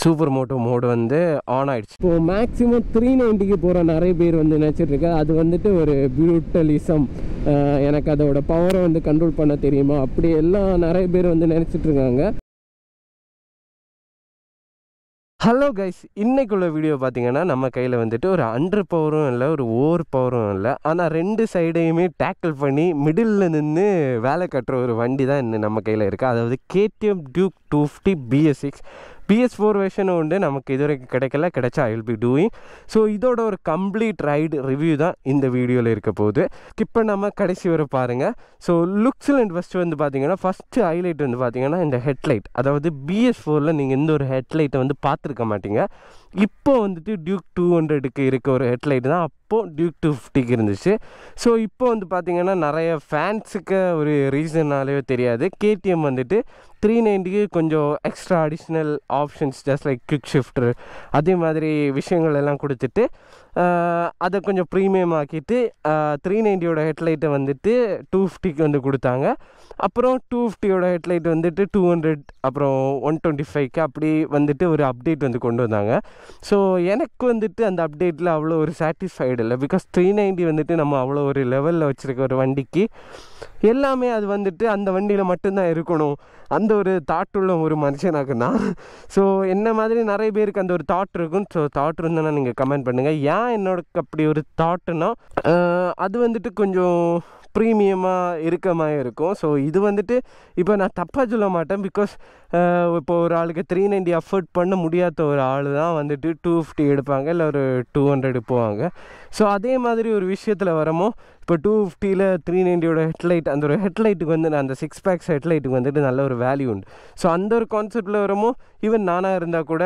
super moto mode வந்து on ஆயிடுச்சு இப்போ மேக்ஸிமம் த்ரீ நைன்ட்டிக்கு போகிற நிறைய பேர் வந்து நினச்சிட்டு இருக்கு அது வந்துட்டு ஒரு பியூட்டலிசம் எனக்கு அதோட பவரை வந்து கண்ட்ரோல் பண்ண தெரியுமா அப்படி எல்லாம் நிறைய பேர் வந்து நினச்சிட்டு இருக்காங்க ஹலோ கைஸ் இன்னைக்குள்ள வீடியோ பார்த்தீங்கன்னா நம்ம கையில் வந்துட்டு ஒரு அண்டர் பவரும் இல்லை ஒரு ஓவர் பவரும் இல்லை ஆனால் ரெண்டு சைடையுமே டேக்கிள் பண்ணி மிடில் நின்று வேலை கட்டுற ஒரு வண்டி தான் இன்னும் நம்ம கையில் இருக்குது அதாவது KTM Duke two fifty BS six BS four வெர்ஷனும் உண்டு நமக்கு இதுவரைக்கும் கிடைக்கல கிடைச்சா I will be doing so இதோட ஒரு கம்ப்ளீட் ரைடு ரிவ்யூ தான் இந்த வீடியோவில் இருக்க போகுது ஸ்கிப் பண்ணாமல் கடைசி வரை பாருங்கள் ஸோ லுக்ஸில் அண்ட் ஃபஸ்ட்டு வந்து பார்த்தீங்கன்னா ஃபஸ்ட்டு ஹைலைட் வந்து பார்த்தீங்கன்னா இந்த ஹெட்லைட் அதாவது பிஎஸ் ஃபோரில் நீங்கள் இந்த ஒரு ஹெட்லைட்டை வந்து பார்த்துருக்க மாட்டீங்க இப்போ வந்துட்டு டியூக் டூ ஹண்ட்ரடுக்கு இருக்க ஒரு ஹெட்லைட் தான் அப்போது டியூக் டூ ஃபிஃப்டிக்கு இருந்துச்சு ஸோ இப்போ வந்து பார்த்தீங்கன்னா நிறைய ஃபேன்ஸுக்கு ஒரு ரீசனாலே தெரியாது கேடிஎம் வந்துட்டு த்ரீ நைன்ட்டிக்கு கொஞ்சம் extra additional options just like quick shifter அதே மாதிரி விஷயங்கள் எல்லாம் கொடுத்துட்டு ஆஹ், அதை கொஞ்சம் ப்ரீமியம் ஆக்கிட்டு த்ரீ நைன்ட்டியோட ஹெட்லைட்டை வந்துட்டு டூ ஃபிஃப்டிக்கு வந்து கொடுத்தாங்க அப்புறம் டூ ஃபிஃப்டியோட ஹெட்லைட் வந்துட்டு டூ ஹண்ட்ரட் அப்புறம் ஒன் டுவெண்ட்டி ஃபைவ்க்கு அப்படி வந்துட்டு ஒரு அப்டேட் வந்து கொண்டு வந்தாங்க ஸோ எனக்கு வந்துட்டு அந்த அப்டேட்டில் அவ்வளோ ஒரு சாட்டிஸ்ஃபைடு இல்லை பிகாஸ் த்ரீ நைன்ட்டி வந்துட்டு நம்ம அவ்வளோ ஒரு லெவலில் வச்சுருக்க ஒரு வண்டிக்கு எல்லாமே அது வந்துட்டு அந்த வண்டியில் மட்டும்தான் இருக்கணும் அந்த ஒரு தாட் உள்ள ஒரு மனுஷனாக்கு நான் ஸோ என்ன மாதிரி நிறைய பேருக்கு அந்த ஒரு தாட் இருக்கும் ஸோ தாட் இருந்ததுன்னா நீங்கள் கமெண்ட் பண்ணுங்கள் ஏன் என்னோட அப்படி ஒரு தாட்டுனா அது வந்துட்டு கொஞ்சம் ப்ரீமியமாக இருக்க மாதிரி இருக்கும் ஸோ இது வந்துட்டு இப்போ நான் தப்பாக சொல்ல மாட்டேன் பிகாஸ் இப்போ ஒரு ஆளுக்கு த்ரீ நைன்ட்டி அஃபோர்ட் பண்ண முடியாத ஒரு ஆள் தான் வந்துட்டு டூ ஃபிஃப்டி எடுப்பாங்க இல்லை ஒரு டூ ஹண்ட்ரட் போவாங்க ஸோ அதே மாதிரி ஒரு விஷயத்தில் வரமோ இப்போ டூ ஃபிஃப்டியில் த்ரீ நைன்ட்டியோட ஹெட்லைட் அந்த ஒரு ஹெட்லைட்டுக்கு வந்து அந்த சிக்ஸ் பேக்ஸ் ஹெட்லைட்டுக்கு வந்துட்டு நல்ல ஒரு வேல்யூ உண்டு ஸோ அந்த ஒரு கான்செப்டில் வரமோ ஈவன் நானாக இருந்தால் கூட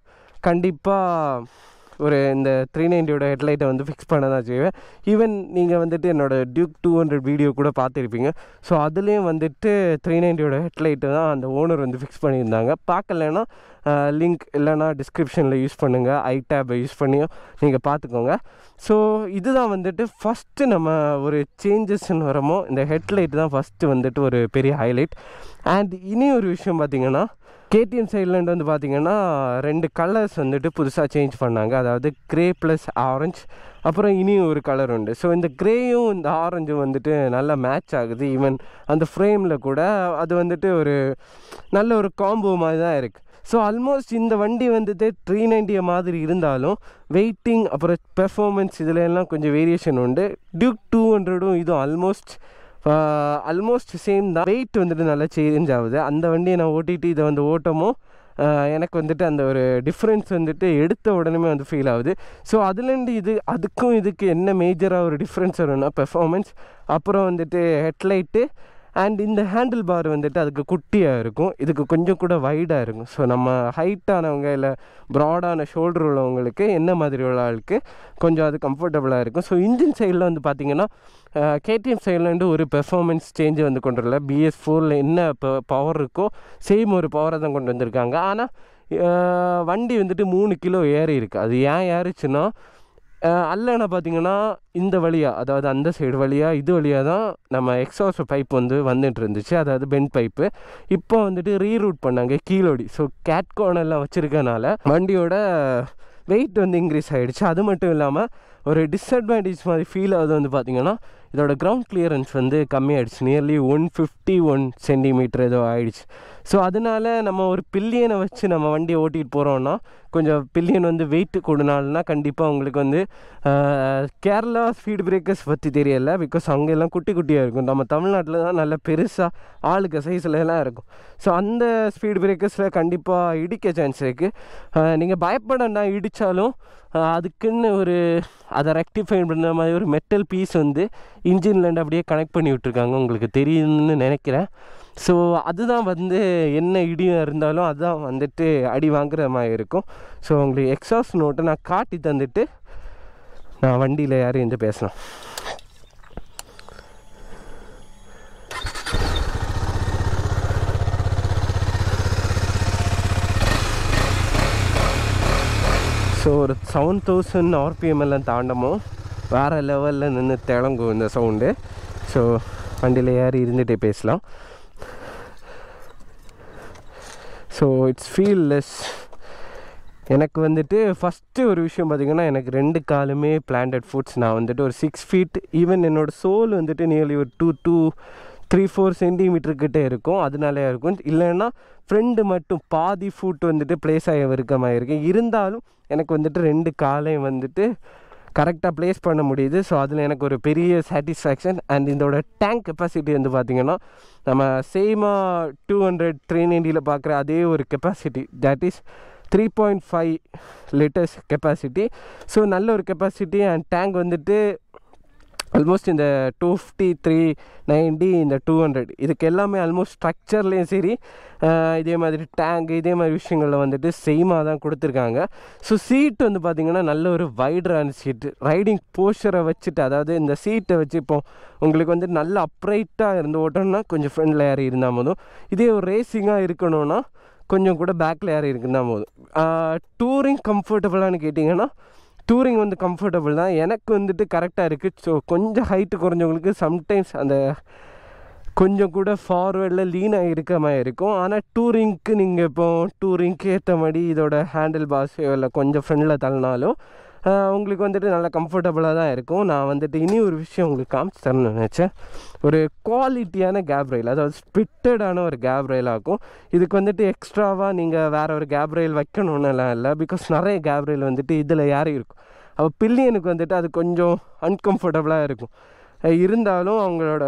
கண்டிப்பாக ஒரு இந்த த்ரீ நைன்ட்டியோட ஹெட்லைட்டை வந்து ஃபிக்ஸ் பண்ண தான் செய்வேன் ஈவன் நீங்கள் வந்துட்டு என்னோட டியூக் டூ ஹண்ட்ரட் வீடியோ கூட பார்த்துருப்பீங்க ஸோ அதுலேயும் வந்துட்டு த்ரீ நைன்ட்டியோட ஹெட்லைட்டு தான் அந்த ஓனர் வந்து ஃபிக்ஸ் பண்ணியிருந்தாங்க பார்க்கலன்னா லிங்க் இல்லைன்னா டிஸ்கிரிப்ஷனில் யூஸ் பண்ணுங்கள் ஐ டேப்பை யூஸ் பண்ணியும் நீங்கள் பார்த்துக்கோங்க ஸோ இதுதான் வந்துட்டு ஃபஸ்ட்டு நம்ம ஒரு சேஞ்சஸ்ன்னு வரமோ இந்த ஹெட்லைட் தான் ஃபஸ்ட்டு வந்துட்டு ஒரு பெரிய ஹைலைட் அண்ட் இனி ஒரு விஷயம் பார்த்தீங்கன்னா கேடிஎம் சைட்லேருந்து வந்து பார்த்தீங்கன்னா ரெண்டு கலர்ஸ் வந்துட்டு புதுசாக சேஞ்ச் பண்ணாங்க அதாவது க்ரே ப்ளஸ் ஆரஞ்சு அப்புறம் இனியும் ஒரு கலர் உண்டு ஸோ இந்த க்ரேயும் இந்த ஆரஞ்சும் வந்துட்டு நல்லா மேட்ச் ஆகுது ஈவன் அந்த ஃப்ரேமில் கூட அது வந்துட்டு ஒரு நல்ல ஒரு காம்போ மாதிரி தான் இருக்குது ஸோ ஆல்மோஸ்ட் இந்த வண்டி வந்துட்டு த்ரீ நைன்ட்டிய மாதிரி இருந்தாலும் வெயிட்டிங் அப்புறம் பெர்ஃபார்மன்ஸ் இதில் எல்லாம் கொஞ்சம் வேரியேஷன் உண்டு டியூக் டூ ஹண்ட்ரடும் இதுவும் ஆல்மோஸ்ட் ஆல்மோஸ்ட் சேம் தான் வெயிட் வந்துட்டு நல்லா சேஞ்ச் ஆகுது அந்த வண்டியை நான் ஓட்டிட்டு இதை வந்து ஓட்டமும் ஆஹ் எனக்கு வந்துட்டு அந்த ஒரு டிஃப்ரென்ஸ் வந்துட்டு எடுத்த உடனே வந்து ஃபீல் ஆகுது ஸோ அதுலேருந்து இது அதுக்கும் இதுக்கு என்ன மேஜராக ஒரு டிஃப்ரென்ஸ் வரும்னா பெர்ஃபார்மன்ஸ் அப்புறம் வந்துட்டு ஹெட்லைட்டு அண்ட் இந்த ஹேண்டில் பார் வந்துட்டு அதுக்கு குட்டியாக இருக்கும் இதுக்கு கொஞ்சம் கூட வைடாக இருக்கும் ஸோ நம்ம ஹைட்டானவங்க இல்லை ப்ராடான ஷோல்டர் உள்ளவங்களுக்கு என்ன மாதிரி உள்ள ஆளுக்கு கொஞ்சம் அது கம்ஃபர்டபுளாக இருக்கும் ஸோ இன்ஜின் சைடில் வந்து பார்த்திங்கன்னா கேடிஎம் சைட்லேருந்து ஒரு பெர்ஃபார்மன்ஸ் சேஞ்சு வந்து கொண்டு வரல பிஎஸ் ஃபோரில் என்ன பவர் இருக்கோ சேம் ஒரு பவரை தான் கொண்டு வந்திருக்காங்க ஆனால் வண்டி வந்துட்டு மூணு கிலோ ஏறி இருக்குது அது ஏன் ஏறிச்சுன்னா அல்லனா பார்த்தீங்கன்னா இந்த வழியாக அதாவது அந்த சைடு வழியாக இது வழியாக தான் நம்ம எக்ஸாஸ்ட் பைப் வந்து வந்துட்டு இருந்துச்சு அதாவது பென் பைப்பு இப்போ வந்துட்டு ரீரூட் பண்ணாங்க கீழோடி ஸோ கேட்கோன் எல்லாம் வச்சுருக்கனால வண்டியோட வெயிட் வந்து இன்க்ரீஸ் ஆகிடுச்சு அது மட்டும் இல்லாமல் ஒரு டிஸ்அட்வான்டேஜ் மாதிரி ஃபீல் ஆகுது வந்து பார்த்திங்கன்னா இதோட கிரவுண்ட் கிளியரன்ஸ் வந்து கம்மியாயிடுச்சு nearly one fifty one centimetre ஏதோ ஆயிடுச்சு ஸோ அதனால நம்ம ஒரு பில்லியனை வச்சு நம்ம வண்டியை ஓட்டிகிட்டு போகிறோன்னா கொஞ்சம் பில்லியன் வந்து வெயிட் கூடுனால்னா கண்டிப்பாக உங்களுக்கு வந்து ஆஹ், கேரளா ஸ்பீட் பிரேக்கர்ஸ் பற்றி தெரியல பிகாஸ் அங்கெல்லாம் குட்டி குட்டியாக இருக்கும் நம்ம தமிழ்நாட்டில் தான் நல்ல பெருசாக ஆளுக்கு சைஸில் எல்லாம் இருக்கும் ஸோ அந்த ஸ்பீட் பிரேக்கர்ஸில் கண்டிப்பாக இடிக்க சான்ஸ் இருக்குது நீங்கள் பயப்படண்டா இடித்தாலும் அதுக்குன்னு ஒரு அதை ரெக்டிஃபை பண்ணுற மாதிரி ஒரு மெட்டல் பீஸ் வந்து இன்ஜின்லேருந்து அப்படியே கனெக்ட் பண்ணி விட்ருக்காங்க உங்களுக்கு தெரியும்னு நினைக்கிறேன் ஸோ அதுதான் வந்து என்ன இடியும் இருந்தாலும் அதுதான் வந்துட்டு அடி வாங்குற மாதிரி இருக்கும் ஸோ உங்களுக்கு எக்ஸாஸ்ட் நோட்டை நான் காட்டி தந்துட்டு நான் வண்டியில் யாரும் எந்த பேசலாம் ஸோ ஒரு செவன் தௌசண்ட் ஆர்பிஎம் எல்லாம் தாண்டமோ வேறு லெவலில் நின்று திளங்கும் இந்த சவுண்டு ஸோ வண்டியில் ஏறி இருந்துகிட்டே பேசலாம் ஸோ இட்ஸ் ஃபீல் லெஸ் எனக்கு வந்துட்டு ஃபஸ்ட்டு ஒரு விஷயம் பார்த்திங்கன்னா எனக்கு ரெண்டு காலுமே பிளான்டட் ஃபுட்ஸ் நான் வந்துட்டு ஒரு சிக்ஸ் ஃபீட் ஈவன் என்னோடய சோல் வந்துட்டு நியர்லி ஒரு two two three four centimetre கிட்டே இருக்கும் அதனாலே இருக்கும் இல்லைன்னா ஃப்ரெண்டு மட்டும் பாதி ஃபுட் வந்துட்டு ப்ளேஸ் ஆகி இருக்க மாதிரி இருக்கு இருந்தாலும் எனக்கு வந்துட்டு ரெண்டு காலையும் வந்துட்டு கரெக்டாக ப்ளேஸ் பண்ண முடியுது ஸோ அதில் எனக்கு ஒரு பெரிய சாட்டிஸ்ஃபேக்ஷன் அண்ட் இதோட டேங்க் கெப்பாசிட்டி வந்து பார்த்திங்கன்னா நம்ம சேமாக டூ ஹண்ட்ரட் த்ரீ நைன்ட்டியில் பார்க்குற அதே ஒரு capacity that is three point five litres capacity so நல்ல ஒரு கெப்பாசிட்டி அண்ட் டேங்க் வந்துட்டு ஆல்மோஸ்ட் இந்த டூ ஃபிஃப்டி த்ரீ நைன்டி இந்த டூ ஹண்ட்ரட் இதுக்கு எல்லாமே ஆல்மோஸ்ட் ஸ்ட்ரக்சர்லேயும் சரி ஆஹ் இதே மாதிரி டேங்க் இதே மாதிரி விஷயங்களில் வந்துட்டு சேமாக தான் கொடுத்துருக்காங்க ஸோ சீட் வந்து பார்த்திங்கன்னா நல்ல ஒரு வைடரான சீட்டு ரைடிங் போஸ்டரை வச்சுட்டு அதாவது இந்த சீட்டை வச்சு இப்போ உங்களுக்கு வந்து நல்ல அப்ரைட்டாக இருந்து ஓட்டணும்னா கொஞ்சம் ஃப்ரண்டில் யாரும் இருந்தால் போதும் இதே ஒரு ரேசிங்காக இருக்கணும்னா கொஞ்சம் கூட பேக்கில் யாரும் இருக்குன்னா போதும் டூரிங் கம்ஃபர்டபுளானு கேட்டிங்கன்னா டூரிங் வந்து கம்ஃபர்டபுள் தான் எனக்கு வந்துட்டு கரெக்டாக இருக்குது ஸோ கொஞ்சம் ஹைட்டு குறைஞ்சவங்களுக்கு சம்டைம்ஸ் அந்த கொஞ்சம் கூட ஃபார்வேர்டில் லீனாக இருக்க மாதிரி இருக்கும் ஆனால் டூரிங்க்கு நீங்கள் இப்போ டூரிங்க்கு ஏற்ற மாதிரி இதோட ஹேண்டில் பாஸ் இல்லை கொஞ்சம் ஃப்ரெண்டில் தள்ளினாலும் ஆஹ், உங்களுக்கு வந்துட்டு நல்லா கம்ஃபர்டபுளாக தான் இருக்கும் நான் வந்துட்டு இனி ஒரு விஷயம் உங்களுக்கு காமிச்சு தரணும்னு நினச்சேன் ஒரு குவாலிட்டியான கேப் ரயில் அதாவது ஸ்பிட்டடான ஒரு கேப் ரயிலாகும் இதுக்கு வந்துட்டு எக்ஸ்ட்ராவாக நீங்கள் வேறு ஒரு கேப் ரயில் வைக்கணும்னுலாம் இல்லை பிகாஸ் நிறைய கேப் ரயில் வந்துட்டு இதில் யாரும் இருக்கும் அப்போ பில்லியனுக்கு வந்துட்டு அது கொஞ்சம் அன்கம்ஃபர்டபுளாக இருக்கும் அஹ் இருந்தாலும் அவங்களோட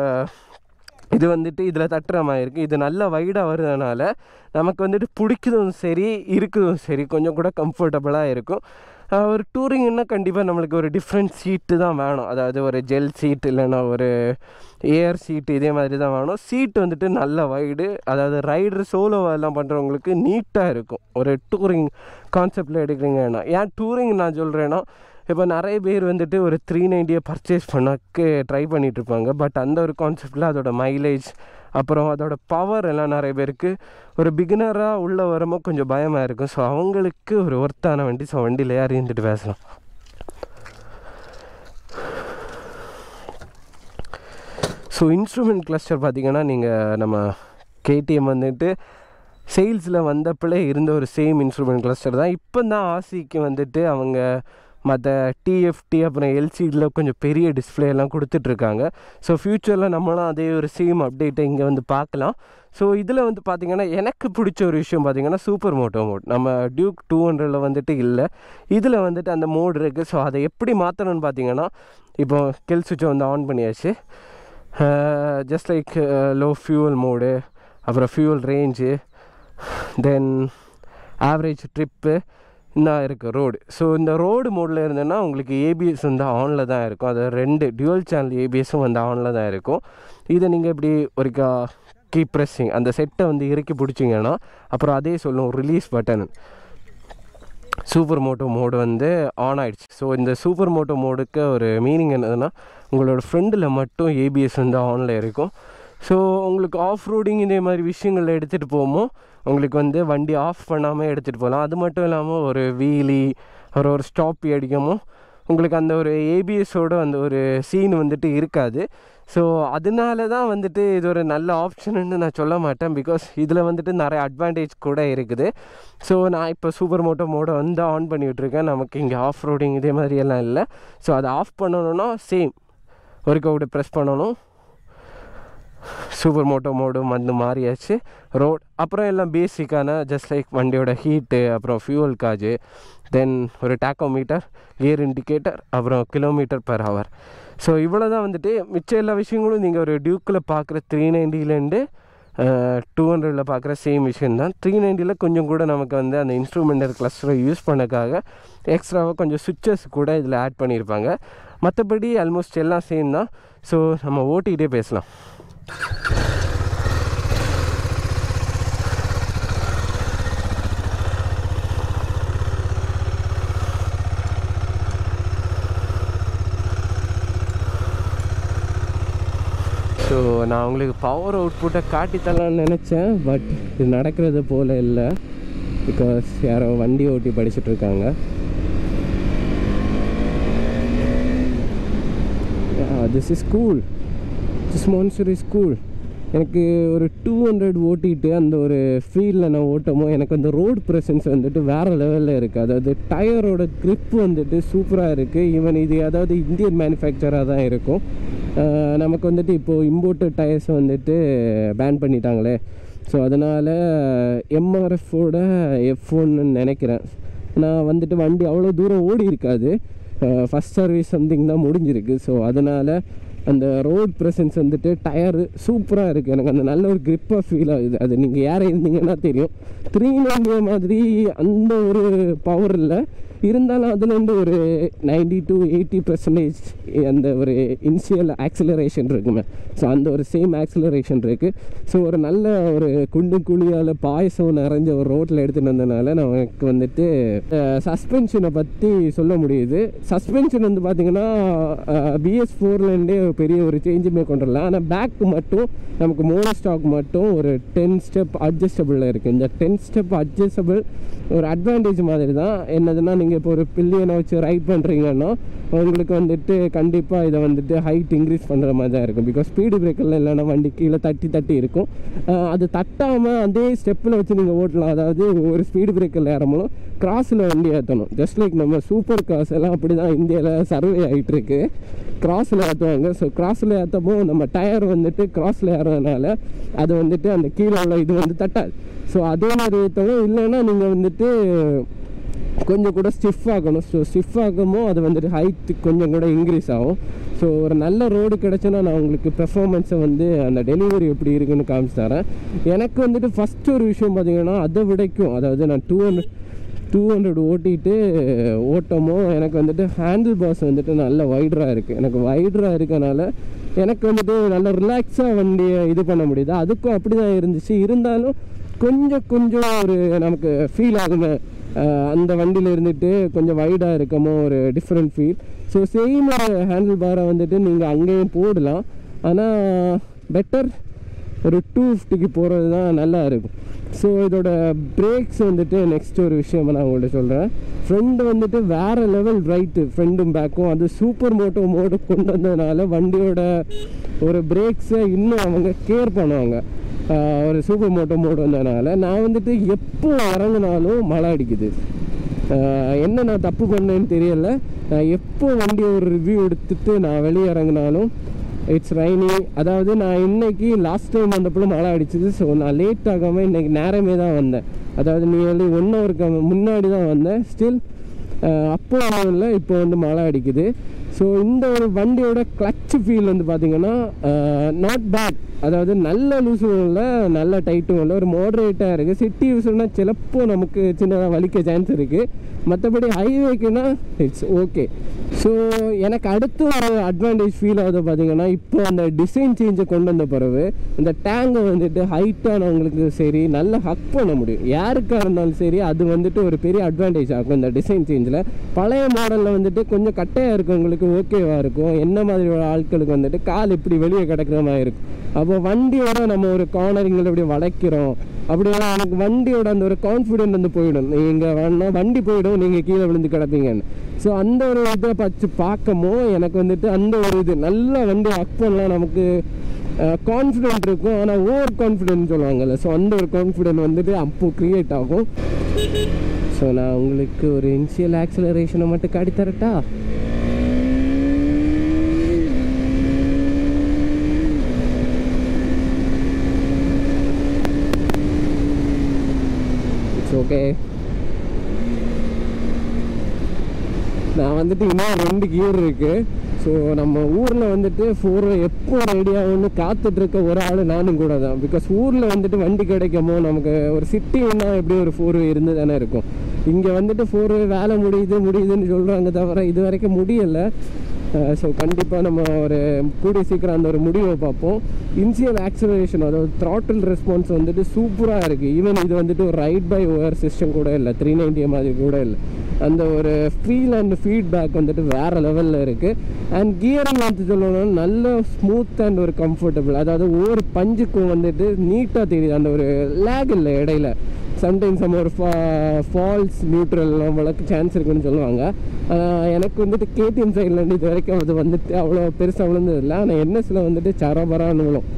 இது வந்துட்டு இதில் தட்டுற மாதிரி இருக்குது இது நல்ல வைடாக வருதுனால நமக்கு வந்துட்டு பிடிக்கிறதும் சரி இருக்குதும் சரி கொஞ்சம் கூட கம்ஃபர்டபுளாக இருக்கும் ஆஹ் ஒரு டூரிங்னா கண்டிப்பாக நம்மளுக்கு ஒரு டிஃப்ரெண்ட் சீட்டு தான் வேணும் அதாவது ஒரு ஜெல் சீட் இல்லைன்னா ஒரு ஏர் சீட்டு இதே மாதிரி தான் வேணும் சீட் வந்துட்டு நல்ல வைடு அதாவது ரைடர் சோலோ எல்லாம் பண்ணுறவங்களுக்கு நீட்டாக இருக்கும் ஒரு டூரிங் கான்செப்டில் எடுக்கிறீங்கன்னா ஏன் டூரிங் நான் சொல்கிறேன்னா இப்போ நிறைய பேர் வந்துட்டு ஒரு த்ரீ நைன்ட்டியை பர்ச்சேஸ் பண்ணக்கு ட்ரை பண்ணிட்டு இருப்பாங்க பட் அந்த ஒரு கான்செப்டில் அதோட மைலேஜ் அப்புறம் அதோட பவர் எல்லாம் நிறைய பேருக்கு ஒரு பிகினராக உள்ள வரும்போது கொஞ்சம் பயமாக இருக்கும் ஸோ அவங்களுக்கு ஒரு ஒர்த்தான வண்டி ஸோ வண்டியில் யார் இருந்துட்டு பேசலாம் ஸோ இன்ஸ்ட்ருமெண்ட் கிளஸ்டர் பார்த்தீங்கன்னா நீங்கள் நம்ம கேடிஎம் வந்துட்டு சேல்ஸில் வந்தப்பளே இருந்த ஒரு சேம் இன்ஸ்ட்ருமெண்ட் கிளஸ்டர் தான் இப்போ தான் ஆசிக்கு வந்துட்டு அவங்க மற்ற டிஎஃப்டி அப்புறம் எல்சிடியில் கொஞ்சம் பெரிய டிஸ்பிளே எல்லாம் கொடுத்துட்ருக்காங்க ஸோ ஃப்யூச்சரில் நம்மளும் அதே ஒரு சேம் அப்டேட்டை இங்கே வந்து பார்க்கலாம் ஸோ இதில் வந்து பார்த்திங்கன்னா எனக்கு பிடிச்ச ஒரு விஷயம் பார்த்திங்கன்னா சூப்பர் மோட்டோ மோட் நம்ம டியூக் டூ ஹண்ட்ரடில் வந்துட்டு இல்லை இதில் வந்துட்டு அந்த மோட் இருக்குது ஸோ அதை எப்படி மாற்றணும்னு பார்த்தீங்கன்னா இப்போ கெல் சுவிட்சை வந்து ஆன் பண்ணியாச்சு just like low fuel mode அப்புறம் fuel range then average trip இன்னும் இருக்குது ரோடு ஸோ இந்த ரோடு மோடில் இருந்ததுன்னா உங்களுக்கு ஏபிஎஸ் வந்து ஆனில் தான் இருக்கும் அது ரெண்டு டியூவல் சேனல் ஏபிஎஸும் வந்து ஆனில் தான் இருக்கும் இதை நீங்கள் இப்படி ஒரு கீப் ப்ரெஸ்ஸிங் அந்த செட்டை வந்து இறக்கி பிடிச்சிங்கன்னா அப்புறம் அதே சொல்லும் release button super moto mode வந்து ஆன் ஆயிடுச்சு ஸோ இந்த சூப்பர் மோட்டோ மோடுக்கு ஒரு மீனிங் என்னதுன்னா உங்களோட ஃப்ரெண்டில் மட்டும் ஏபிஎஸ் வந்து ஆனில் இருக்கும் ஸோ உங்களுக்கு ஆஃப் ரோடிங் இதே மாதிரி விஷயங்களில் எடுத்துகிட்டு போகுமோ உங்களுக்கு வந்து வண்டி ஆஃப் பண்ணாமல் எடுத்துகிட்டு போகலாம் அது மட்டும் இல்லாமல் ஒரு வீலி ஒரு ஒரு ஸ்டாப் அடிக்கமோ உங்களுக்கு அந்த ஒரு ஏபிஎஸோட அந்த ஒரு சீன் வந்துட்டு இருக்காது ஸோ அதனால தான் வந்துட்டு இது ஒரு நல்ல ஆப்ஷன்னு நான் சொல்ல மாட்டேன் பிகாஸ் இதில் வந்துட்டு நிறைய அட்வான்டேஜ் கூட இருக்குது ஸோ நான் இப்போ சூப்பர் மோட்டோ மோடை வந்து ஆன் பண்ணி விட்ருக்கேன் நமக்கு இங்கே ஆஃப் ரோடிங் இதே மாதிரி எல்லாம் இல்லை ஸோ அதை ஆஃப் பண்ணணும்னா சேம் ஒரு கவுடு ப்ரெஸ் பண்ணணும் சூப்பர் மோட்டோ மோடும் வந்து மாறியாச்சு ரோட் அப்புறம் எல்லாம் பேசிக்கான ஜஸ்ட் லைக் வண்டியோட ஹீட்டு அப்புறம் ஃபியூவல் காஜு தென் ஒரு டேக்கோமீட்டர் கியர் இண்டிகேட்டர் அப்புறம் கிலோமீட்டர் பர் ஹவர் ஸோ இவ்வளோ தான் வந்துட்டு மிச்ச எல்லா விஷயங்களும் நீங்கள் ஒரு டியூக்கில் பார்க்குற த்ரீ நைன்ட்டிலேருந்து டூ ஹண்ட்ரடில் பார்க்குற சேம் விஷயம் தான் த்ரீ நைன்ட்டியில் கொஞ்சம் கூட நமக்கு வந்து அந்த இன்ஸ்ட்ருமெண்டல் கிளஸ்டரை யூஸ் பண்ணக்காக எக்ஸ்ட்ராவாக கொஞ்சம் சுவிச்சஸ் கூட இதில் ஆட் பண்ணியிருப்பாங்க மற்றபடி ஆல்மோஸ்ட் எல்லாம் சேம் தான் ஸோ நம்ம ஓட்டிகிட்டே பேசலாம் ஸோ நான் உங்களுக்கு பவர் அவுட்புட்டை காட்டித்தரலாம்னு நினச்சேன் பட் இது நடக்கிறது போல் இல்லை பிகாஸ் யாரோ வண்டி ஓட்டி படிச்சுட்டு இருக்காங்க this is cool this Mansoor is cool எனக்கு ஒரு டூ ஹண்ட்ரட் ஓட்டிட்டு அந்த ஒரு ஃபீல்டில் நான் ஓட்டமோ எனக்கு அந்த ரோடு ப்ரெசன்ஸ் வந்துட்டு வேறு லெவலில் இருக்குது அதாவது டயரோட grip வந்துட்டு சூப்பராக இருக்குது ஈவன் இது அதாவது இந்தியன் மேனுஃபேக்சராக தான் இருக்கும் ஆஹ் நமக்கு வந்துட்டு இப்போது இம்போர்ட்டட் டயர்ஸ் வந்துட்டு பேன் பண்ணிட்டாங்களே ஸோ அதனால் எம்ஆர்எஃபோட எஃப் ஒன்னு நினைக்கிறேன் நான் வந்துட்டு வண்டி அவ்வளோ தூரம் ஓடி இருக்காது ஃபஸ்ட் சர்வீஸ் சம்திங் தான் முடிஞ்சிருக்கு ஸோ அதனால் அந்த ரோட் ப்ரெசன்ஸ் வந்துட்டு டயரு சூப்பராக இருக்குது எனக்கு அந்த நல்ல ஒரு grip-ஆ ஃபீல் ஆகுது அது நீங்கள் யாரை இருந்தீங்கன்னா தெரியும் த்ரீ நைன்டி மாதிரி அந்த ஒரு பவர் இல்லை இருந்தாலும் அதுலேருந்து ஒரு நைன்டி டு எயிட்டி பர்சன்டேஜ் அந்த ஒரு இனிஷியல் ஆக்சிலரேஷன் இருக்குமே ஸோ அந்த ஒரு சேம் ஆக்சிலரேஷன் இருக்குது ஸோ ஒரு நல்ல ஒரு குண்டு குழியால் பாயசம் நிறைஞ்ச ஒரு ரோட்டில் எடுத்துகிட்டு வந்தனால நமக்கு வந்துட்டு சஸ்பென்ஷனை பற்றி சொல்ல முடியுது சஸ்பென்ஷன் வந்து பார்த்திங்கன்னா பிஎஸ் ஃபோர்லேருந்தே பெரிய ஒரு சேஞ்சுமே கொண்டு வரல ஆனால் பேக் மட்டும் நமக்கு மோனோ ஸ்டாக் மட்டும் ஒரு டென் ஸ்டெப் அட்ஜஸ்டபிளில் இருக்குது இந்த டென் ஸ்டெப் அட்ஜஸ்டபிள் ஒரு அட்வான்டேஜ் மாதிரி தான் என்னதுன்னா நீங்கள் இப்போ ஒரு பில்லியனை வச்சு ரைட் பண்ணுறீங்கன்னா உங்களுக்கு வந்துட்டு கண்டிப்பாக இதை வந்துட்டு ஹைட் இன்க்ரீஸ் பண்ணுற மாதிரி தான் இருக்கும் பிகாஸ் ஸ்பீடு பிரேக்கரில் இல்லைன்னா வண்டி கீழே தட்டி தட்டி இருக்கும் ஆஹ் அது தட்டாமல் அதே ஸ்டெப்பில் வச்சு நீங்கள் ஓட்டலாம் அதாவது ஒரு ஸ்பீடு பிரேக்கரில் ஏறமோ கிராஸில் வண்டி ஏற்றணும் ஜஸ்ட் லைக் நம்ம சூப்பர் கார்ஸ் எல்லாம் அப்படி தான் இந்தியாவில் சர்வே ஆகிட்டு இருக்கு கிராஸில் ஏற்றுவாங்க ஸோ கிராஸில் ஏற்றப்போ நம்ம டயர் வந்துட்டு கிராஸில் ஏறதுனால அது வந்துட்டு அந்த கீழே உள்ள இது வந்து தட்டாது ஸோ அதே மாதிரி ஏற்றணும் இல்லைன்னா நீங்கள் வந்துட்டு கொஞ்சம் கூட ஸ்டிஃப் ஆகணும் ஸோ ஸ்டிஃப் ஆகுமோ அது வந்துட்டு ஹைட் கொஞ்சம் கூட இன்க்ரீஸ் ஆகும் ஸோ ஒரு நல்ல ரோடு கிடச்சுன்னா நான் உங்களுக்கு பெர்ஃபார்மன்ஸை வந்து அந்த டெலிவரி எப்படி இருக்குன்னு காமிச்சு தரேன் எனக்கு வந்துட்டு ஃபஸ்ட்டு ஒரு விஷயம் பார்த்தீங்கன்னா அதை விடைக்கும் அதாவது நான் டூ ஹண்ட்ரட் டூ ஹண்ட்ரட் ஓட்டிட்டு ஓட்டமோ எனக்கு வந்துட்டு ஹேண்டில் பாஸ் வந்துட்டு நல்ல வைடராக இருக்குது எனக்கு வைடராக இருக்கனால எனக்கு வந்துட்டு நல்ல ரிலாக்ஸாக வண்டியை இது பண்ண முடியுது அதுக்கும் அப்படி தான் இருந்துச்சு இருந்தாலும் கொஞ்சம் கொஞ்சம் ஒரு நமக்கு ஃபீல் ஆகுமே அஹ் அந்த வண்டியில் இருந்துட்டு கொஞ்சம் வைடாக இருக்கமோ ஒரு different feel so same handle பாரை வந்துட்டு நீங்கள் அங்கேயும் போடலாம் ஆனால் பெட்டர் ஒரு டூ ஃபிஃப்டிக்கு போகிறது தான் நல்லா இருக்கும் ஸோ இதோட பிரேக்ஸ் வந்துட்டு நெக்ஸ்ட் ஒரு விஷயம் நான் உங்கள்கிட்ட சொல்கிறேன் ஃப்ரெண்டு வந்துட்டு வேறு லெவல் ரைட்டு ஃப்ரெண்டும் பேக்கும் அது சூப்பர் மோட்டோ மோடு கொண்டு வந்ததுனால வண்டியோட ஒரு பிரேக்ஸை இன்னும் அவங்க கேர் பண்ணுவாங்க ஆஹ் ஒரு சூப்பர் மோட்டோ மோடு வந்ததுனால நான் வந்துட்டு எப்போ இறங்குனாலும் மழை அடிக்குது ஆஹ் என்ன நான் தப்பு பண்ணேன்னு தெரியல நான் எப்போ வண்டி ஒரு ரிவ்யூ எடுத்துட்டு நான் வெளியே இறங்கினாலும் இட்ஸ் ரைனி அதாவது நான் இன்னைக்கு லாஸ்ட் டைம் வந்தப்போ மழை அடிச்சது ஸோ நான் லேட் ஆகாமல் இன்னைக்கு நேரமே தான் வந்தேன் அதாவது நியர்லி ஒன் ஹவருக்கு முன்னாடி தான் வந்தேன் ஸ்டில் அப்போ ஒன்றும் இல்லை இப்போ வந்து மழை அடிக்குது ஸோ இந்த ஒரு வண்டியோட கிளச் ஃபீல் வந்து பார்த்தீங்கன்னா நாட் பேட் அதாவது நல்ல லூஸும் இல்லை நல்ல டைட்டும் இல்லை ஒரு மாடரேட்டாக இருக்குது சிட்டி யூஸ்னா சிலப்போ நமக்கு சின்னதாக வலிக்க சான்ஸ் இருக்குது மற்றபடி ஹைவேக்குன்னா இட்ஸ் ஓகே ஸோ எனக்கு அடுத்து ஒரு அட்வான்டேஜ் ஃபீல் ஆகுது பார்த்தீங்கன்னா இப்போ அந்த டிசைன் சேஞ்சை கொண்டு வந்த பிறகு இந்த டேங்கை வந்துட்டு ஹைட்டானவங்களுக்கு சரி நல்லா ஹக் பண்ண முடியும் யாருக்காக இருந்தாலும் சரி அது வந்துட்டு ஒரு பெரிய அட்வான்டேஜ் ஆகும் இந்த டிசைன் சேஞ்சில் பழைய மாடலில் வந்துட்டு கொஞ்சம் கட்டையாக இருக்கவங்களுக்கு ஓகேவாக இருக்கும் என்ன மாதிரி ஒரு ஆட்களுக்கு வந்துட்டு கால் இப்படி வெளியே கிடக்கிற மாதிரி இருக்கும் அப்போ வண்டியோட நம்ம ஒரு கார்னரிங்கில் இப்படி வளைக்கிறோம் அப்படின்னா எனக்கு வண்டியோட அந்த ஒரு கான்ஃபிடென்ட் வந்து போயிடும் நீங்கள் வேணா வண்டி போயிடும் நீங்கள் கீழே விழுந்து கிடப்பீங்கன்னு ஸோ அந்த ஒரு இதை பச்சு பார்க்கமோ எனக்கு வந்துட்டு அந்த ஒரு இது நல்ல வண்டி அக் பண்ணலாம் நமக்கு கான்ஃபிடென்ட் இருக்கும் ஆனால் ஓவர் கான்ஃபிடென்ட் சொல்லுவாங்கல்ல ஸோ அந்த ஒரு கான்ஃபிடென்ட் வந்துட்டு அப்போ க்ரியேட் ஆகும் ஸோ நான் உங்களுக்கு ஒரு இனிஷியல் ஆக்சலரேஷனை மட்டும் காட்டி தரட்டா இட்ஸ் ஓகே நான் வந்துட்டு இன்னும் ரெண்டு கியர் இருக்கு ஸோ நம்ம ஊரில் வந்துட்டு ஃபோர் எப்போ ரெடி ஆகும்னு காத்துட்டு இருக்க ஒரு ஆள் நானும் கூட தான் பிகாஸ் ஊரில் வந்துட்டு வண்டி கிடைக்குமோ நமக்கு ஒரு சிட்டின்னா எப்படி ஒரு ஃபோர் இருந்து தானே இருக்கும் இங்கே வந்துட்டு ஃபோர் வேலை முடியுது முடியுதுன்னு சொல்கிறாங்க தவிர இது வரைக்கும் முடியலை ஸோ கண்டிப்பாக நம்ம ஒரு கூடிய சீக்கிரம் அந்த ஒரு முடிவை பார்ப்போம் இன்சியல் ஆக்சிலரேஷன் அதாவது த்ராட்டில் ரெஸ்பான்ஸ் வந்துட்டு சூப்பராக இருக்குது ஈவன் இது வந்துட்டு ஒரு ரைட் பை ஓவர் சிஸ்டம் கூட இல்லை த்ரீ நைன்டி மாதிரி கூட இல்லை அந்த ஒரு ஃபீல் அண்ட் ஃபீட்பேக் வந்துட்டு வேறு லெவலில் இருக்குது அண்ட் கியரிங் வந்து சொல்லணும்னா நல்ல ஸ்மூத் அண்ட் ஒரு கம்ஃபர்டபுள் அதாவது ஒவ்வொரு பஞ்சுக்கும் வந்துட்டு நீட்டாக தெரியுது அந்த ஒரு லேக் இல்லை இடையில சம்டைம்ஸ் நம்ம ஒரு ஃபா ஃபால்ஸ் நியூட்ரல் நம்மளுக்கு சான்ஸ் இருக்குன்னு சொல்லுவாங்க ஆஹ் எனக்கு வந்துட்டு கேடிஎம் சைட்லேருந்து இது வரைக்கும் அது வந்துட்டு அவ்வளோ பெருசாக விழுந்தது இல்லை ஆனால் என்எஸில் வந்துட்டு சரபரான்னு விழும்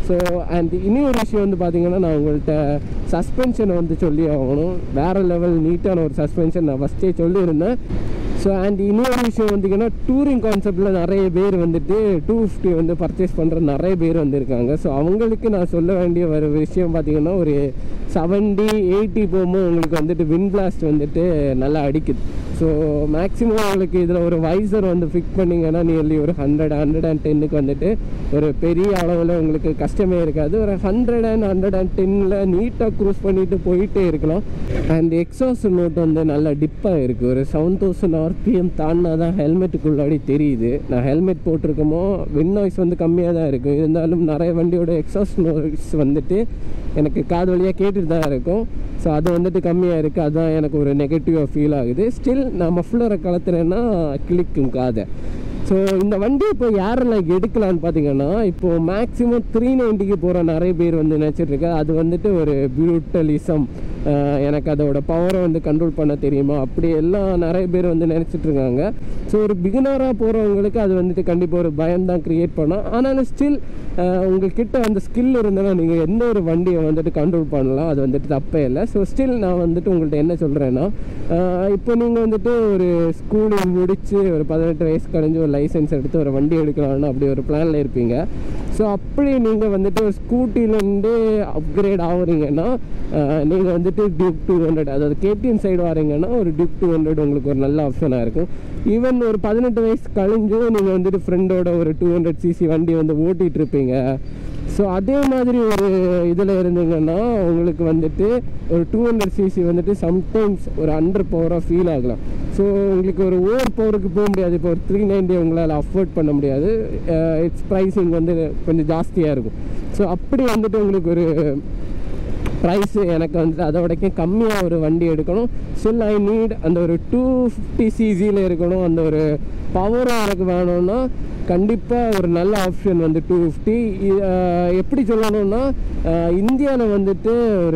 ஸோ அண்ட் இனி ஒரு விஷயம் வந்து பார்த்தீங்கன்னா நான் உங்கள்கிட்ட சஸ்பென்ஷனை வந்து சொல்லி ஆகணும் வேறு லெவல் நீட்டான ஒரு சஸ்பென்ஷன் நான் ஃபஸ்ட்டே சொல்லியிருந்தேன் ஸோ அண்ட் இன்னொரு விஷயம் வந்தீங்கன்னா டூரிங் கான்செப்டில் நிறைய பேர் வந்துட்டு டூ ஃபிஃப்டி வந்து பர்ச்சேஸ் பண்ணுற நிறைய பேர் வந்திருக்காங்க ஸோ அவங்களுக்கு நான் சொல்ல வேண்டிய ஒரு விஷயம் பார்த்தீங்கன்னா ஒரு செவன்டி எயிட்டி போகும்போது உங்களுக்கு வந்துட்டு வின் பிளாஸ்ட் வந்துட்டு நல்லா அடிக்குது ஸோ மேக்ஸிமம் உங்களுக்கு இதில் ஒரு வைசர் வந்து ஃபிக்ஸ் பண்ணிங்கன்னா நியர்லி ஒரு ஹண்ட்ரட் ஹண்ட்ரட் அண்ட் டென்னுக்கு வந்துட்டு ஒரு பெரிய அளவில் உங்களுக்கு கஷ்டமே இருக்காது ஒரு ஹண்ட்ரட் அண்ட் ஹண்ட்ரட் அண்ட் டென்னில் நீட்டாக க்ரூஸ் பண்ணிட்டு போயிட்டே இருக்கலாம் அண்ட் எக்ஸாஸ் நோட் வந்து நல்லா டிப்பாக இருக்குது ஒரு செவன் தௌசண்ட் ஆர்பிஎம் தாண்டினா தான் ஹெல்மெட்டுக்குள்ளாடி தெரியுது நான் ஹெல்மெட் போட்டிருக்கமோ வின் நாய்ஸ் வந்து கம்மியாக தான் இருக்கும் இருந்தாலும் நிறைய வண்டியோட எக்ஸாஸ் நோய்ஸ் வந்துட்டு எனக்கு காது வழியாக கேட்டுட்டு தான் இருக்கும் ஸோ அது வந்துட்டு கம்மியாக இருக்குது அதுதான் எனக்கு ஒரு நெகட்டிவாக ஃபீல் ஆகுது ஸ்டில் நான் மஃப்ளரை கலத்துறேன்னா கிளிக்கும் காதை ஸோ இந்த வண்டி இப்போ யாரெல்லாம் எடுக்கலான்னு பார்த்தீங்கன்னா இப்போது மேக்ஸிமம் த்ரீ நைன்ட்டிக்கு போகிற நிறைய பேர் வந்து நினச்சிட்டு இருக்கா அது வந்துட்டு ஒரு பியூட்டலிசம் எனக்கு அதோட பவரை வந்து கண்ட்ரோல் பண்ண தெரியுமா அப்படி எல்லாம் நிறைய பேர் வந்து நினச்சிட்டு இருக்காங்க ஸோ ஒரு பிகினராக போகிறவங்களுக்கு அது வந்துட்டு கண்டிப்பாக ஒரு பயம் தான் க்ரியேட் பண்ணோம் ஆனாலும் ஸ்டில் உங்கள்கிட்ட அந்த ஸ்கில் இருந்தாலும் நீங்கள் எந்த ஒரு வண்டியை வந்துட்டு கண்ட்ரோல் பண்ணலாம் அது வந்துட்டு தப்பே இல்லை ஸோ ஸ்டில் நான் வந்துட்டு உங்கள்கிட்ட என்ன சொல்கிறேன்னா இப்போ நீங்கள் வந்துட்டு ஒரு ஸ்கூலில் முடித்து ஒரு பதினெட்டு வயசு கழிஞ்சு ஒரு லைசன்ஸ் எடுத்து ஒரு வண்டி எடுக்கலாம்னு அப்படி ஒரு பிளானில் இருப்பீங்க ஸோ அப்படி நீங்கள் வந்துட்டு ஒரு ஸ்கூட்டிலேருந்து அப்கிரேட் ஆகுறீங்கன்னா நீங்கள் வந்துட்டு டியூப் டூ ஹண்ட்ரட் அதாவது கேடிஎம் சைடு வரீங்கன்னா ஒரு டியூப் டூ ஹண்ட்ரட் உங்களுக்கு ஒரு நல்ல ஆப்ஷனாக இருக்கும் ஈவன் ஒரு பதினெட்டு வயசு கழிஞ்சும் நீங்கள் வந்துட்டு ஃப்ரெண்டோட ஒரு டூ ஹண்ட்ரட் சிசி வண்டி வந்து ஓட்டிகிட்டு இருப்பீங்க ஸோ அதே மாதிரி ஒரு இதில் இருந்தீங்கன்னா உங்களுக்கு வந்துட்டு ஒரு டூ ஹண்ட்ரட் சிசி வந்துட்டு சம்டைம்ஸ் ஒரு அண்டர் பவராக ஃபீல் ஆகலாம் ஸோ உங்களுக்கு ஒரு ஓவர் பவருக்கு போக முடியாது இப்போ ஒரு த்ரீ நைன்ட்டி உங்களால் அஃபோர்ட் பண்ண முடியாது இட்ஸ் ப்ரைஸிங் வந்து கொஞ்சம் ஜாஸ்தியாக இருக்கும் ஸோ அப்படி வந்துட்டு உங்களுக்கு ஒரு ப்ரைஸு எனக்கு வந்துட்டு அதை விடக்கும் கம்மியாக ஒரு வண்டி எடுக்கணும் ஸ்டில் ஐ நீட் அந்த ஒரு டூ ஃபிஃப்டி சிசியில் இருக்கணும் அந்த ஒரு பவரும் எனக்கு வேணும்னா கண்டிப்பாக ஒரு நல்ல ஆப்ஷன் வந்து டூ ஃபிஃப்டி எப்படி சொல்லணும்னா இந்தியாவில் வந்துட்டு ஒரு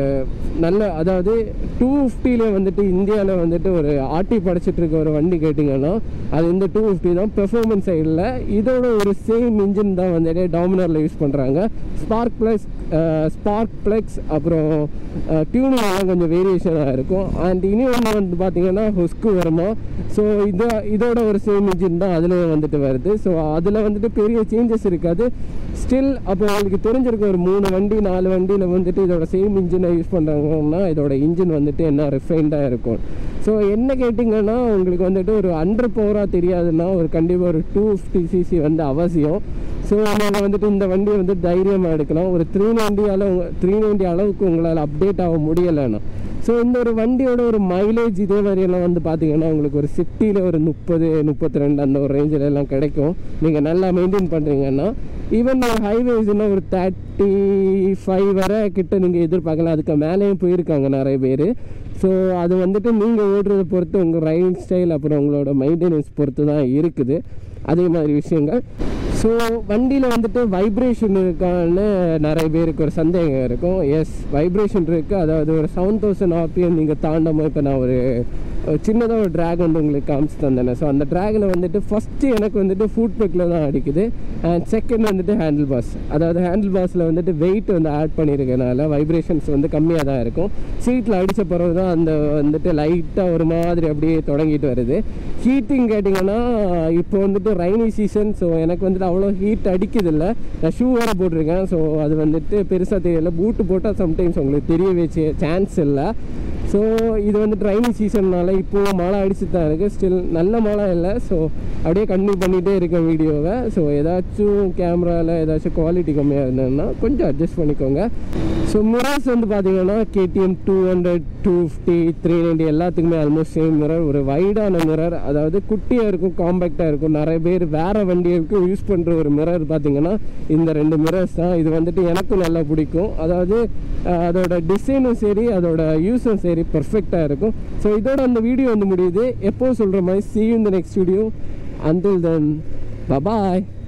நல்ல அதாவது டூ ஃபிஃப்டியில் வந்துட்டு இந்தியாவில் வந்துட்டு ஒரு ஆட்டி படைச்சிட்டு இருக்க ஒரு வண்டி கேட்டிங்கன்னா அது இந்த டூ ஃபிஃப்டி தான் பெர்ஃபார்மன்ஸ் சைடில் இதோட ஒரு சேம் இன்ஜின் தான் வந்துட்டு டாமினரில் யூஸ் பண்ணுறாங்க ஸ்பார்க் ப்ளஸ் ஸ்பார்க் ப்ளெக்ஸ் அப்புறம் டியூனிங் எல்லாம் கொஞ்சம் வேரியேஷனாக இருக்கும் அண்ட் இனி ஒன்று வந்து பார்த்தீங்கன்னா ஹொஸ்கு வருமா ஸோ இதை இதோட ஒரு சேம் இன்ஜின் தான் அதுலேயே வந்துட்டு வருது ஸோ அதில் வந்துட்டு பெரிய சேஞ்சஸ் இருக்காது ஸ்டில் அப்போ உங்களுக்கு தெரிஞ்சிருக்கும் ஒரு மூணு வண்டி நாலு வண்டியில் வந்துட்டு இதோட சேம் இன்ஜினை யூஸ் பண்ணுறாங்கன்னா இதோட இன்ஜின் வந்துட்டு என்ன ரிஃபைண்டாக இருக்கும் ஸோ என்ன கேட்டிங்கன்னா உங்களுக்கு வந்துட்டு ஒரு அண்டர் பவராக தெரியாதுன்னா ஒரு கண்டிப்பாக ஒரு டூ ஃபிஃப்டி சிசி வந்து அவசியம் ஸோ நாங்கள் வந்துட்டு இந்த வண்டியை வந்து தைரியமாக எடுக்கலாம் ஒரு த்ரீ நைன்டி அளவு த்ரீ நைன்டி அளவுக்கு உங்களால் அப்டேட் ஆக முடியலைன்னா ஸோ இந்த ஒரு வண்டியோட ஒரு மைலேஜ் இதே மாதிரியெல்லாம் வந்து பார்த்தீங்கன்னா உங்களுக்கு ஒரு சிட்டியில் ஒரு முப்பது முப்பத்தி ரெண்டு அந்த ஒரு ரேஞ்சில் எல்லாம் கிடைக்கும் நீங்கள் நல்லா மெயின்டைன் பண்ணுறீங்கன்னா ஈவன் ஒரு ஹைவேஸ்னால் ஒரு தேர்ட்டி ஃபைவ் வரை கிட்ட நீங்கள் எதிர்பார்க்கலாம் அதுக்கு மேலேயும் போயிருக்காங்க நிறைய பேர் ஸோ அது வந்துட்டு நீங்கள் ஓடுறதை பொறுத்து உங்கள் ரைடிங் ஸ்டைல் அப்புறம் உங்களோட மெயின்டெனன்ஸ் பொறுத்து தான் இருக்குது அதே மாதிரி விஷயங்கள் ஸோ வண்டியில் வந்துட்டு வைப்ரேஷன் இருக்கான்னு நிறைய பேருக்கு ஒரு சந்தேகம் இருக்கும் எஸ் வைப்ரேஷன் இருக்குது அதாவது ஒரு செவன் தௌசண்ட் ஆர்பிஎம் நீங்கள் தாண்டாமல் இப்போ நான் ஒரு சின்னதாக ஒரு ட்ராக் வந்து உங்களுக்கு காமிச்சு தந்தேன் ஸோ அந்த ட்ராகில் வந்துட்டு ஃபஸ்ட்டு எனக்கு வந்துட்டு ஃபுட் பெக்கில் தான் அடிக்குது அண்ட் செகண்ட் வந்துட்டு ஹேண்டில் பாஸ் அதாவது ஹேண்டில் பாஸில் வந்துட்டு வெயிட் வந்து ஆட் பண்ணியிருக்கனால வைப்ரேஷன்ஸ் வந்து கம்மியாக தான் இருக்கும் சீட்டில் அடித்த பிறகு தான் அந்த வந்துட்டு லைட்டாக ஒரு மாதிரி அப்படியே தொடங்கிட்டு வருது ஹீட்டிங் கேட்டிங்கன்னா இப்போ வந்துட்டு ரைனி சீசன் ஸோ எனக்கு வந்துட்டு அவ்வளோ ஹீட் அடிக்குதில்ல நான் ஷூ வேறு போட்டிருக்கேன் ஸோ அது வந்துட்டு பெருசாக தெரியல பூட்டு போட்டால் சம்டைம்ஸ் உங்களுக்கு தெரிய வச்சு சான்ஸ் இல்லை ஸோ இது வந்து ட்ரைனி சீசன்னால இப்போது மழை அடிச்சு தான் இருக்குது ஸ்டில் நல்ல மழை இல்லை ஸோ அப்படியே கண்டினியூ பண்ணிகிட்டே இருக்கேன் வீடியோவை ஸோ ஏதாச்சும் கேமராவில் ஏதாச்சும் குவாலிட்டி கம்மியாக இருந்ததுன்னா கொஞ்சம் அட்ஜஸ்ட் பண்ணிக்கோங்க ஸோ மிரர்ஸ் வந்து பார்த்தீங்கன்னா KTM two hundred two fifty three ninety எல்லாத்துக்குமே ஆல்மோஸ்ட் சேம் மிரர் ஒரு வைடான மிரர் அதாவது குட்டியாக இருக்கும் காம்பேக்டாக இருக்கும் நிறைய பேர் வேறு வண்டிகளுக்கு யூஸ் பண்ணுற ஒரு மிரர் பார்த்தீங்கன்னா இந்த ரெண்டு மிரர்ஸ் தான் இது வந்துட்டு எனக்கும் நல்லா பிடிக்கும் அதாவது அஹ், அதோட டிசைனும் சரி அதோட யூஸும் சரி பர்ஃபெக்டாக இருக்கும் ஸோ இதோட அந்த வீடியோ வந்து முடியுது எப்போ சொல்கிற மாதிரி see you in the next video until then bye bye